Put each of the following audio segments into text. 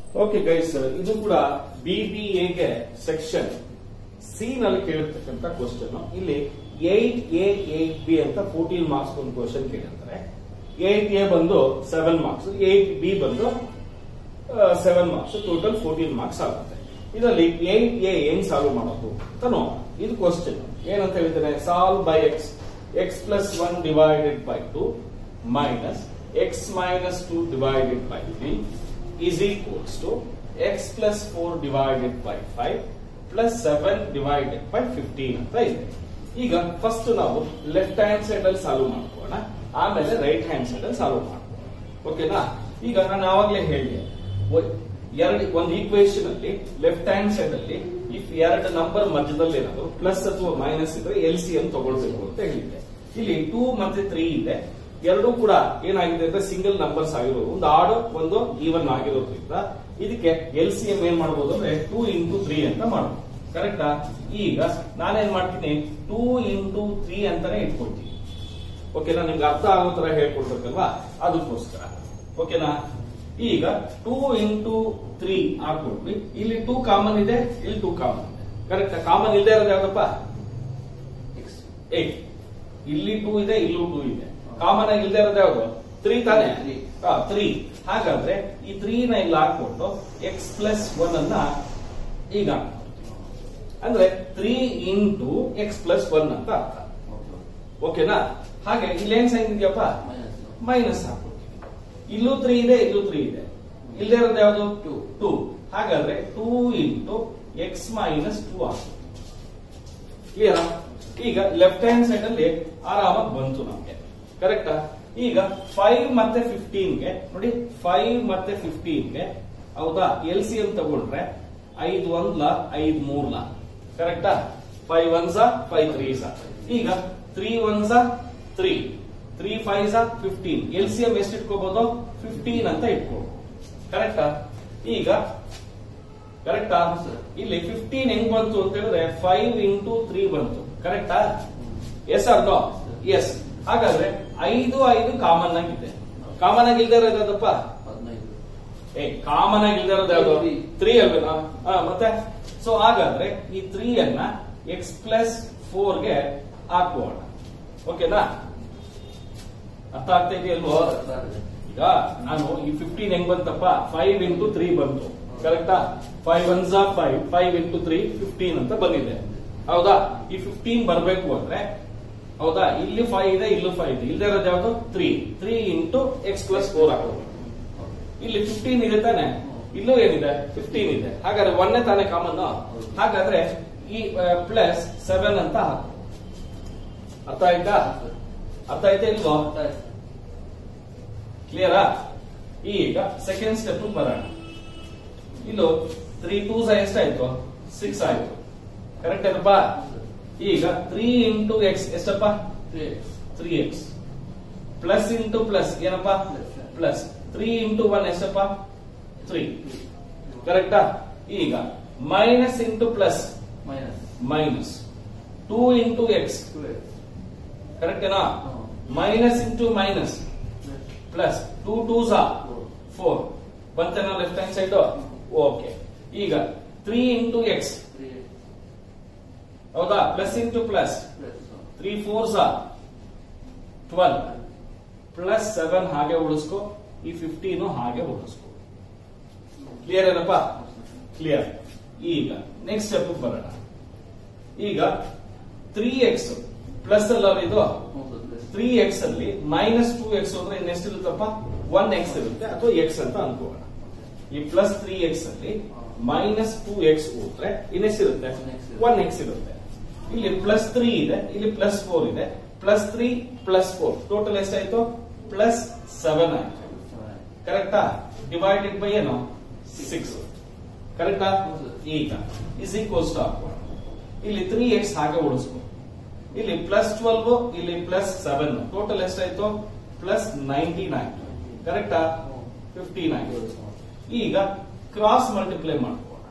Okay guys ಇದು ಕೂಡ B B ಎಗೆ ಸೆಕ್ಷನ್ ಸಿ ನಲ್ಲಿ ಕೇಳಿರ್ತಕ್ಕಂಥ ಕ್ವಶನ್ ಇಲ್ಲಿ ಏಟ್ ಎ ಏಟ್ ಬಿ ಅಂತ ಫೋರ್ಟೀನ್ ಮಾರ್ಕ್ಸ್ ಒಂದು ಕ್ವಶನ್ ಕೇಳಿರ್ತಾರೆ ಏಟ್ ಎ ಬಂದು ಸೆವೆನ್ ಮಾರ್ಕ್ಸ್ ಏಟ್ ಬಿ ಬಂದು seven marks total fourteen marks ಆಗುತ್ತೆ ಇದರಲ್ಲಿ ಏಟ್ ಎ ಹೆಂಗ್ ಸಾಲ್ವ್ ಮಾಡೋದು ಅಂತ ನೋಡೋಣ ಇದು ಕ್ವಶನ್ ಏನಂತ ಹೇಳಿದ್ರೆ solve by x x plus one divided by two minus x minus two divided by three is equals to x plus 4 divided by 5 plus 7 divided by 15 ಅಂತ ಇದೆ ಈಗ ಫಸ್ಟ್ ನಾವು ಲೆಫ್ಟ್ ಹ್ಯಾಂಡ್ ಸೈಡ್ ಅಲ್ಲಿ solve ಮಾಡ್ಕೋಣ ಆಮೇಲೆ right hand side ಅಲ್ಲಿ solve ಮಾಡ್ಕೋಣ ಓಕೆನಾ ಈಗ ನಾನು ಆವಾಗಲೇ ಹೇಳಿದೆ ಎರಡು ಒಂದು ಈಕ್ವೇಶನ್ ಅಲ್ಲಿ ಲೆಫ್ಟ್ ಹ್ಯಾಂಡ್ ಸೈಡ್ ಅಲ್ಲಿ ಇಫ್ ಎರಡು ನಂಬರ್ ಮಧ್ಯದಲ್ಲಿ ಏನಾದ್ರು ಪ್ಲಸ್ ಅಥವಾ ಮೈನಸ್ ಇದ್ರೆ ಎಲ್ ಸಿ ಎಂ ತಗೊಳ್ಬೇಕು ಅಂತ ಹೇಳಿದ್ದೆ ಇಲ್ಲಿ ಟೂ ಮತ್ತೆ ತ್ರೀ ಇದೆ ಎರಡೂ ಕೂಡ ಏನಾಗಿದೆ ಅಂದ್ರೆ ಸಿಂಗಲ್ ನಂಬರ್ಸ್ ಆಗಿರೋದು ಒಂದು ಆಡ್ ಒಂದು ಈವನ್ ಆಗಿರೋದ್ರಿಂದ ಇದಕ್ಕೆ ಎಲ್ ಸಿ ಎಂ ಏನ್ ಮಾಡಬಹುದು ಅಂದ್ರೆ ಟೂ ಇಂಟು ತ್ರೀ ಅಂತ ಮಾಡಬಹುದು ಕರೆಕ್ಟಾ ಈಗ ನಾನೇನ್ ಮಾಡ್ತೀನಿ ಟೂ ಇಂಟು ತ್ರೀ ಅಂತಾನೆ ಇಟ್ಕೊಳ್ತೀನಿ ಓಕೆನಾ ನಿಮ್ಗೆ ಅರ್ಥ ಆಗೋ ತರ ಹೇಳ್ಕೊಡ್ಬೇಕಲ್ವಾ ಅದಕ್ಕೋಸ್ಕರ ಓಕೆನಾ ಈಗ ಟೂ ಇಂಟು ತ್ರೀ ಹಾಕೊಟ್ವಿ ಇಲ್ಲಿ ಟೂ ಕಾಮನ್ ಇದೆ ಇಲ್ಲಿ ಟೂ ಕಾಮನ್ ಇದೆ ಕರೆಕ್ಟ್ ಕಾಮನ್ ಇಲ್ಲದೆ ಇರೋದು ಯಾವ್ದಪ್ಪ ಏಟ್ ಇಲ್ಲಿ ಟೂ ಇದೆ ಇಲ್ಲೂ ಟೂ ಇದೆ ಕಾಮನ್ ಆಗಿ ಇಲ್ಲದೆ ಇರೋದು ಯಾವ್ದು ತ್ರೀ ತಾನೆ Three. ತ್ರೀ ಹಾಗಾದ್ರೆ ಈ ತ್ರೀ ನ ಇಲ್ಲಿ ಹಾಕೊಂಡು ಎಕ್ಸ್ ಪ್ಲಸ್ ಒನ್ ಅನ್ನ ಈಗ ಹಾಕ್ಕೊಳ್ತೀವಿ. ಅಂದ್ರೆ three into x plus one ಅಂತ ಅರ್ಥ ಓಕೆನಾ ಹಾಗೆ ಇಲ್ಲೇನ್ ಸೈನ್ ಇದೆಯಪ್ಪ ಮೈನಸ್ ಹಾಕ್ಬಿಡ್ತೀವಿ ಇಲ್ಲೂ ತ್ರೀ ಇದೆ ಇಲ್ಲೂ ತ್ರೀ ಇದೆ ಇಲ್ಲದೆ ಇರೋದು ಯಾವುದು ಟೂ ಟೂ ಹಾಗಾದ್ರೆ two into x minus two ಆಗ್ತದೆ ಕ್ಲಿಯರ್ ಈಗ ಲೆಫ್ಟ್ ಹ್ಯಾಂಡ್ ಸೈಡ್ ಅಲ್ಲಿ ಆರಾಮಾಗಿ ಬಂತು ನಮ್ಗೆ ಕರೆಕ್ಟಾ ಈಗ ಫೈವ್ ಮತ್ತೆ ಫಿಫ್ಟೀನ್ಗೆ ನೋಡಿ ಫೈವ್ ಮತ್ತೆ ಫಿಫ್ಟೀನ್ಗೆ ಹೌದಾ ಎಲ್ ಸಿ ಎಂ ತಗೊಂಡ್ರೆ ಐದ್ ಒಂದ್ಲ ಐದ್ ಮೂರ್ಲ ಕರೆಕ್ಟಾ ಫೈವ್ ಒನ್ಸ ಫೈವ್ ತ್ರೀಸ ಈಗ three ones three three five fifteen L C M ಎಷ್ಟು ಇಟ್ಕೋಬಹುದು ಫಿಫ್ಟೀನ್ ಅಂತ ಇಟ್ಕೋಬಹುದು ಕರೆಕ್ಟಾ ಈಗ ಕರೆಕ್ಟಾ ಇಲ್ಲಿ ಫಿಫ್ಟೀನ್ ಹೆಂಗ್ ಬಂತು ಅಂತ ಹೇಳಿದ್ರೆ ಫೈವ್ ಇಂಟು ತ್ರೀ ಬಂತು ಕರೆಕ್ಟಾ ಎಸ್ ಆರ್ ನೋ ಎಸ್ ಹಾಗಾದ್ರೆ ಐದು ಐದು ಕಾಮನ್ ಆಗಿದೆ ಕಾಮನ್ ಆಗಿ ಇಲ್ದೇ ಇರೋದು ಯಾವ್ದಪ್ಪ ಏ ಕಾಮನ್ ಆಗಿ ಇಲ್ದೇ ಇರೋದು ಯಾವ್ದು Three. ತ್ರೀ ಅಲ್ವೇನಾ ಹಾ ಮತ್ತೆ ಸೊ ಹಾಗಾದ್ರೆ ಈ ತ್ರೀ ಅನ್ನ ಎಕ್ಸ್ ಪ್ಲಸ್ ಫೋರ್ ಗೆ ಹಾಕೋಣ ಓಕೆನಾ ಅರ್ಥ ಆಗ್ತಾ ಇದೆಯಲ್ವೋ ಈಗ ನಾನು ಈ ಫಿಫ್ಟೀನ್ ಹೆಂಗ್ ಬಂತಪ್ಪ ಫೈವ್ ಇಂಟು ತ್ರೀ ಬಂತು ಕರೆಕ್ಟಾ ಫೈವ್ ಒನ್ ಝಾ five five into three fifteen ಅಂತ ಬಂದಿದೆ ಹೌದಾ ಈ ಫಿಫ್ಟೀನ್ ಬರಬೇಕು ಅಂದ್ರೆ ಹೌದಾ ಇಲ್ಲಿ ಫೈವ್ ಇದೆ ಇಲ್ಲೂ ಫೈವ್ ಇದೆ ಇಲ್ಲದೆ ಇರೋದು ಯಾವುದು three three into x plus four ಹಾಕೋದು ಇಲ್ಲಿ ಫಿಫ್ಟೀನ್ ಇದೆ ತಾನೆ ಇಲ್ಲೂ ಏನಿದೆ ಫಿಫ್ಟೀನ್ ಇದೆ ಹಾಗಾದ್ರೆ ಒಂದೇ ತಾನೇ ಕಾಮನ್ ಹಾಗಾದ್ರೆ ಈ ಪ್ಲಸ್ ಸೆವೆನ್ ಅಂತ ಹಾಕು ಅರ್ಥ ಆಯ್ತಾ ಅರ್ಥ ಆಯ್ತಾ ಇಲ್ವೋ ಕ್ಲಿಯರಾ ಈಗ ಸೆಕೆಂಡ್ ಸ್ಟೆಪ್ ಬರೋಣ ಇದು ತ್ರೀ ಟೂ ಎಷ್ಟಾಯ್ತು ಸಿಕ್ಸ್ ಆಯ್ತು ಕರೆಕ್ಟ್ ಏನಪ್ಪ ಈಗ ತ್ರೀ ಇಂಟು ಎಕ್ಸ್ ಎಷ್ಟಪ್ಪ three x plus into plus ಏನಪ್ಪ ಪ್ಲಸ್ ತ್ರೀ ಇಂಟು ಒನ್ ಎಷ್ಟಪ್ಪ ತ್ರೀ ಕರೆಕ್ಟಾ ಈಗ minus into plus minus two into x ಕರೆಕ್ಟೇನಾ minus into minus plus two two ಝಾ ಫೋರ್ ಬಂತೇನೋ ಲೆಫ್ಟ್ ಹ್ಯಾಂಡ್ ಸೈಡ್ ಓಕೆ ಈಗ three into x ಹೌದಾ plus into plus three four ಝಾ twelve plus seven ಹಾಗೆ ಉಳಿಸ್ಕೊ ಈ ಫಿಫ್ಟೀನು ಹಾಗೆ ಉಳಿಸ್ಕೊ ಕ್ಲಿಯರ್ ಏನಪ್ಪ ಕ್ಲಿಯರ್ ಈಗ ನೆಕ್ಸ್ಟ್ ಸ್ಟೆಪ್ ಬರೋಣ ಈಗ ತ್ರೀ ಎಕ್ಸ್ ಪ್ಲಸ್ ಅಲ್ಲ ಇದು ತ್ರೀ ಎಕ್ಸ್ ಅಲ್ಲಿ ಮೈನಸ್ ಟೂ ಎಕ್ಸ್ ಅಂದ್ರೆ ಇನ್ನೆಷ್ಟಿರುತ್ತಪ್ಪ ಒನ್ ಎಕ್ಸ್ ಇರುತ್ತೆ ಅಥವಾ ಎಕ್ಸ್ ಅಂತ ಅನ್ಕೋಣ ಈ ಪ್ಲಸ್ ತ್ರೀ ಎಕ್ಸ್ ಅಲ್ಲಿ ಮೈನಸ್ ಟೂ ಎಕ್ಸ್ ಹೋದ್ರೆ ಇನ್ನೆಷ್ಟಿರುತ್ತೆ ಒನ್ ಎಕ್ಸ್ ಇರುತ್ತೆ ಇಲ್ಲಿ ಪ್ಲಸ್ ತ್ರೀ ಇದೆ ಇಲ್ಲಿ ಪ್ಲಸ್ ಫೋರ್ ಇದೆ plus three plus four total ಎಷ್ಟಾಯ್ತು ಪ್ಲಸ್ ಸೆವೆನ್ ಆಯ್ತು ಕರೆಕ್ಟಾ ಡಿವೈಡೆಡ್ ಬೈ ಏನು ಸಿಕ್ಸ್ ಕರೆಕ್ಟಾ ಹೌದು. ಈಗ ಇಸ್ ಈಕ್ವಲ್ಸ್ ಟು ಹಾಕೋಣ ಇಲ್ಲಿ ತ್ರೀ ಎಕ್ಸ್ ಹಾಗೆ ಉಳಿಸ್ಕೊ ಇಲ್ಲಿ ಪ್ಲಸ್ ಟ್ವೆಲ್ವ್ ಇಲ್ಲಿ ಪ್ಲಸ್ ಸೆವೆನ್ ಟೋಟಲ್ ಎಷ್ಟಾಯ್ತು ಪ್ಲಸ್ ನೈನ್ಟೀನ್ ಆಯ್ತು ಕರೆಕ್ಟಾ ಫಿಫ್ಟೀನ್ ಆಯ್ತು ಈಗ ಕ್ರಾಸ್ ಮಲ್ಟಿಪ್ಲೈ ಮಾಡ್ಕೋಣ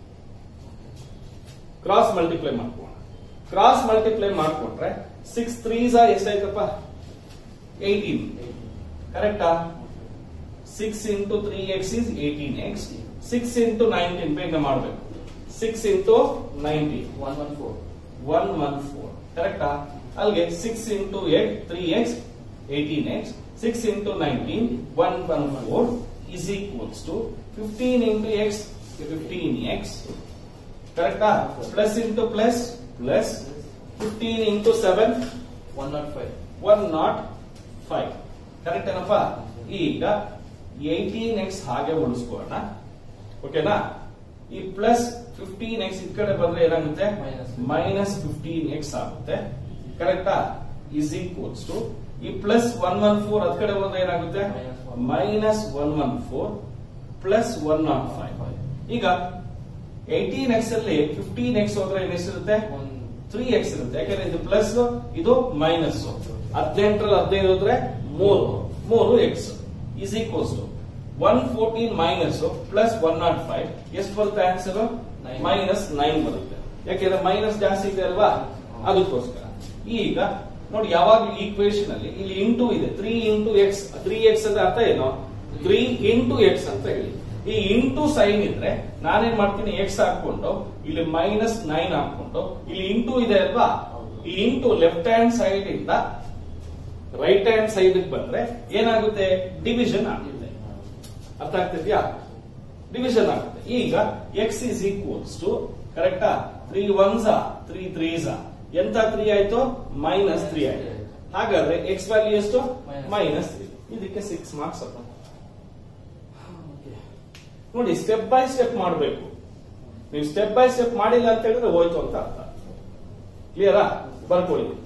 ಕ್ರಾಸ್ ಮಲ್ಟಿಪ್ಲೈ ಮಾಡ್ಕೋಣ ಕ್ರಾಸ್ ಮಲ್ಟಿಪ್ಲೈ ಮಾಡ್ಕೊಂಡ್ರೆ ಸಿಕ್ಸ್ ತ್ರೀ ಎಷ್ಟಾಯ್ತಪ್ಪ ಏಯ್ಟೀನ್ ಕರೆಕ್ಟಾ six into three x is eighteen x six into nineteen ಬೇಗ ಮಾಡಬೇಕು six into nineteen one one four one one four ಕರೆಕ್ಟಾ ಅಲ್ಲಿಗೆ six into eight three x eighteen x six into nineteen one one four is equals to fifteen into x fifteen x ಕರೆಕ್ಟಾ plus into plus plus fifteen into seven one nought five one nought five correct ಏನಪ್ಪ ಈಗ eighteen X ಹಾಗೆ ಉಳಿಸ್ಕೋಣ ಓಕೆನಾ ಈ plus fifteen X ಈ ಕಡೆ ಬಂದ್ರೆ ಏನಾಗುತ್ತೆ Minus. ಮೈನಸ್ ಫಿಫ್ಟೀನ್ ಎಕ್ಸ್ ಆಗುತ್ತೆ ಕರೆಕ್ಟಾ ಇಸ್ ಈಕ್ವಲ್ಸ್ ಟು ಈ ಪ್ಲಸ್ ಒನ್ ಒನ್ ಫೋರ್ ಅದ್ ಕಡೆ ಬಂದ್ರೆ ಏನಾಗುತ್ತೆ Minus one. Minus one one four plus one nought five ಈಗ ಏಯ್ಟೀನ್ ಎಕ್ಸ್ ಅಲ್ಲಿ ಫಿಫ್ಟೀನ್ ಎಕ್ಸ್ ಹೋದ್ರೆ ಏನಿರುತ್ತೆ ಒನ್ ತ್ರೀ ಎಕ್ಸ್ ಇರುತ್ತೆ ಯಾಕಂದ್ರೆ ಇದು ಪ್ಲಸ್ ಇದು ಮೈನಸ್ ಹದಿನೆಂಟರಲ್ಲಿ ಹದಿನೈದು ಹೋದ್ರೆ ಮೂರು ಮೂರು x is equals to one fourteen minus plus one nought five ಎಷ್ಟು ಬರುತ್ತೆ ಆನ್ಸರ್ Nine. ಮೈನಸ್ ನೈನ್ ಬರುತ್ತೆ ಯಾಕೆಂದ್ರೆ ಮೈನಸ್ ಜಾಸ್ತಿ ಇದೆ ಅಲ್ವಾ ಅದಕ್ಕೋಸ್ಕರ ಈಗ ನೋಡಿ ಯಾವಾಗ ಈಕ್ವೇಶನ್ ಅಲ್ಲಿ ಇಲ್ಲಿ ಇಂಟು ಇದೆ three into x three x ಅಂದ್ರೆ ಅರ್ಥ ಏನು ತ್ರೀ ಇಂಟು ಎಕ್ಸ್ ಅಂತ ಹೇಳಿ ಈ ಇಂಟು ಸೈನ್ ಇದ್ರೆ ನಾನೇನ್ ಮಾಡ್ತೀನಿ ಎಕ್ಸ್ ಹಾಕೊಂಡು ಇಲ್ಲಿ ಮೈನಸ್ ನೈನ್ ಹಾಕೊಂಡು ಇಲ್ಲಿ ಇಂಟು ಇದೆ ಅಲ್ವಾ ಈ ಇಂಟು ಲೆಫ್ಟ್ ಹ್ಯಾಂಡ್ ಸೈಡ್ ಇಂದ ರೈಟ್ ಹ್ಯಾಂಡ್ ಸೈಡ್ ಬಂದ್ರೆ ಏನಾಗುತ್ತೆ ಡಿವಿಷನ್ ಆಗುತ್ತೆ ಅರ್ಥ ಆಗ್ತಿದ್ಯಾ ಡಿವಿಷನ್ ಆಗುತ್ತೆ ಈಗ ಎಕ್ಸ್ ಇಸ್ ಈಕ್ವಲ್ಸ್ ಟು ಕರೆಕ್ಟಾ ತ್ರೀ ಒನ್ಸ ತ್ರೀ ತ್ರೀಸ ಎಂತ ತ್ರೀ ಆಯ್ತು ಮೈನಸ್ ತ್ರೀ ಆಯ್ತು ಹಾಗಾದ್ರೆ ಎಕ್ಸ್ ವ್ಯಾಲ್ಯೂ ಎಷ್ಟು Minus. ಮೈನಸ್ ತ್ರೀ ಇದಕ್ಕೆ ಸಿಕ್ಸ್ ಮಾರ್ಕ್ಸ್ ಅಪ್ಪ ನೋಡಿ ಸ್ಟೆಪ್ ಬೈ ಸ್ಟೆಪ್ ಮಾಡಬೇಕು ನೀವು ಸ್ಟೆಪ್ ಬೈ ಸ್ಟೆಪ್ ಮಾಡಿಲ್ಲ ಅಂತ ಹೇಳಿದ್ರೆ ಹೋಯ್ತು ಅಂತ ಅರ್ಥ ಕ್ಲಿಯರಾ ಬರ್ಕೊಳ್ಳಿ